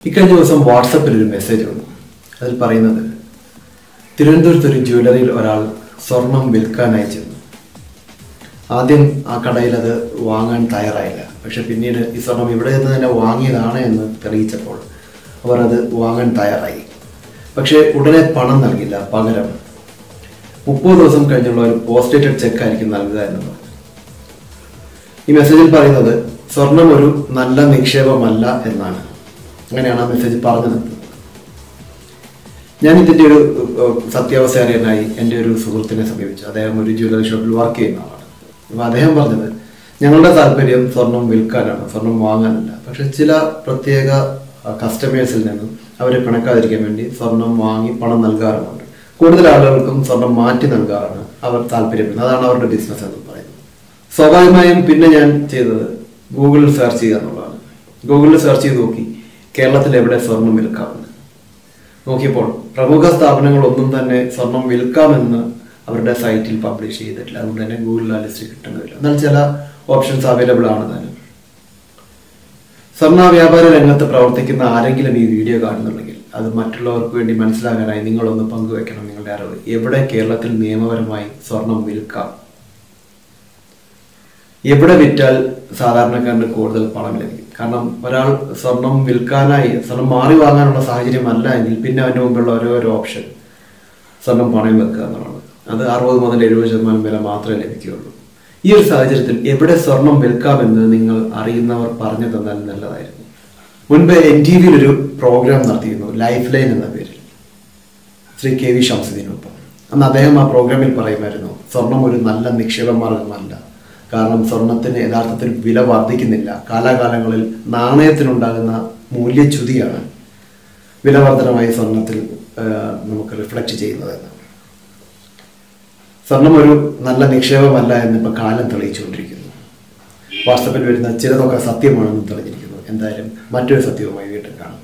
ഇക്കഴിഞ്ഞ ദിവസം വാട്സപ്പിൽ ഒരു മെസ്സേജ് വന്നു അതിൽ പറയുന്നത് തിരുവനന്തപുരത്ത് ഒരു ജ്വല്ലറിയിൽ ഒരാൾ സ്വർണം വിൽക്കാനായി ചെന്നു ആദ്യം ആ കടയിൽ അത് വാങ്ങാൻ തയ്യാറായില്ല പക്ഷെ പിന്നീട് ഈ സ്വർണം ഇവിടെ നിന്ന് തന്നെ വാങ്ങിയതാണ് എന്ന് തെളിയിച്ചപ്പോൾ അവർ അത് വാങ്ങാൻ തയ്യാറായി പക്ഷേ ഉടനെ പണം നൽകില്ല പകരം മുപ്പത് ദിവസം കഴിഞ്ഞുള്ള ഒരു പോസ്റ്റേറ്റഡ് ചെക്ക് ആയിരിക്കും നൽകുക എന്ന് പറഞ്ഞു ഈ മെസ്സേജിൽ പറയുന്നത് സ്വർണം ഒരു നല്ല നിക്ഷേപമല്ല എന്നാണ് അങ്ങനെയാണ് ആ മെസ്സേജ് പറഞ്ഞത് ഞാൻ ഇതിന്റെ ഒരു ഏഹ്, സത്യാവസ്ഥ അറിയാനായി എൻ്റെ ഒരു സുഹൃത്തിനെ സമീപിച്ചു അദ്ദേഹം ഒരു ജ്വല്ലറി ഷോപ്പിൽ വർക്ക് ചെയ്യുന്ന ആളാണ് അപ്പൊ അദ്ദേഹം പറഞ്ഞത് ഞങ്ങളുടെ താല്പര്യം സ്വർണം വിൽക്കാനാണ് സ്വർണം വാങ്ങാനല്ല പക്ഷെ ചില പ്രത്യേക കസ്റ്റമേഴ്സിൽ നിന്നും അവരെ പിണക്കാതിരിക്കാൻ വേണ്ടി സ്വർണം വാങ്ങി പണം നൽകാറുമുണ്ട് കൂടുതൽ ആളുകൾക്കും സ്വർണം മാറ്റി നൽകാറാണ് അവർ താല്പര്യപ്പെടുന്നത് അതാണ് അവരുടെ ബിസിനസ് എന്ന് പറയുന്നത് സ്വാഭാവികമായും പിന്നെ ഞാൻ ചെയ്തത് ഗൂഗിളിൽ സെർച്ച് ചെയ്യുക എന്നുള്ളതാണ് ഗൂഗിളിൽ സെർച്ച് ചെയ്ത് നോക്കി കേരളത്തിൽ എവിടെ സ്വർണം വിൽക്കാമെന്ന് നോക്കിയപ്പോൾ പ്രമുഖ സ്ഥാപനങ്ങളൊന്നും തന്നെ സ്വർണം വിൽക്കാമെന്ന് അവരുടെ സൈറ്റിൽ പബ്ലിഷ് ചെയ്തിട്ടില്ല അതുകൊണ്ട് തന്നെ ഗൂഗിളിൽ ആ ലിസ്റ്റ് കിട്ടുന്നതില്ല എന്നാൽ ചില ഓപ്ഷൻസ് അവൈലബിൾ ആണ് താനും സ്വർണ്ണ വ്യാപാര രംഗത്ത് പ്രവർത്തിക്കുന്ന ആരെങ്കിലും ഈ വീഡിയോ കാണുന്നുണ്ടെങ്കിൽ അത് മറ്റുള്ളവർക്ക് വേണ്ടി മനസ്സിലാകാനായി നിങ്ങളൊന്ന് പങ്കുവെക്കണം നിങ്ങളുടെ അറിവ് എവിടെ കേരളത്തിൽ നിയമപരമായി സ്വർണം വിൽക്കാം എവിടെ വിറ്റാൽ സാധാരണക്കാരന് കൂടുതൽ പണം ലഭിക്കും കാരണം ഒരാൾ സ്വർണം വിൽക്കാനായി സ്വർണം മാറി വാങ്ങാനുള്ള സാഹചര്യം അല്ല എങ്കിൽ പിന്നെ അതിന് മുമ്പുള്ള ഓരോരോ ഓപ്ഷൻ സ്വർണം പണയം വെക്കുക എന്നുള്ളത് അത് അറുപത് മുതൽ എഴുപത് ശതമാനം വില മാത്രമേ ലഭിക്കുകയുള്ളൂ ഈ ഒരു സാഹചര്യത്തിൽ എവിടെ സ്വർണം വിൽക്കാമെന്ന് നിങ്ങൾ അറിയുന്നവർ പറഞ്ഞു തന്നാൽ നല്ലതായിരുന്നു മുൻപ് എൻ ടി വിയിൽ ഒരു പ്രോഗ്രാം നടത്തിയിരുന്നു ലൈഫ് ലൈൻ എന്ന പേരിൽ ശ്രീ കെ വി ഷംസുദ്ദീനൊപ്പം അന്ന് അദ്ദേഹം ആ പ്രോഗ്രാമിൽ പറയുമായിരുന്നു സ്വർണം ഒരു നല്ല നിക്ഷേപ മാർഗമല്ല കാരണം സ്വർണത്തിന് യഥാർത്ഥത്തിൽ വില വർദ്ധിക്കുന്നില്ല കാലാകാലങ്ങളിൽ നാണയത്തിനുണ്ടാകുന്ന മൂല്യച്യുതിയാണ് വിലവർദ്ധനമായി സ്വർണത്തിൽ ആ, നമുക്ക് റിഫ്ലക്റ്റ് ചെയ്യുന്നതെന്ന് സ്വർണം ഒരു നല്ല നിക്ഷേപമല്ല എന്നിപ്പോൾ കാലം തെളിയിച്ചുകൊണ്ടിരിക്കുന്നു വാട്സപ്പിൽ വരുന്ന ചിലതൊക്കെ സത്യമാണെന്ന് തെളിഞ്ഞിരിക്കുന്നു എന്തായാലും മറ്റൊരു സത്യവുമായി വീണ്ടും കാണാം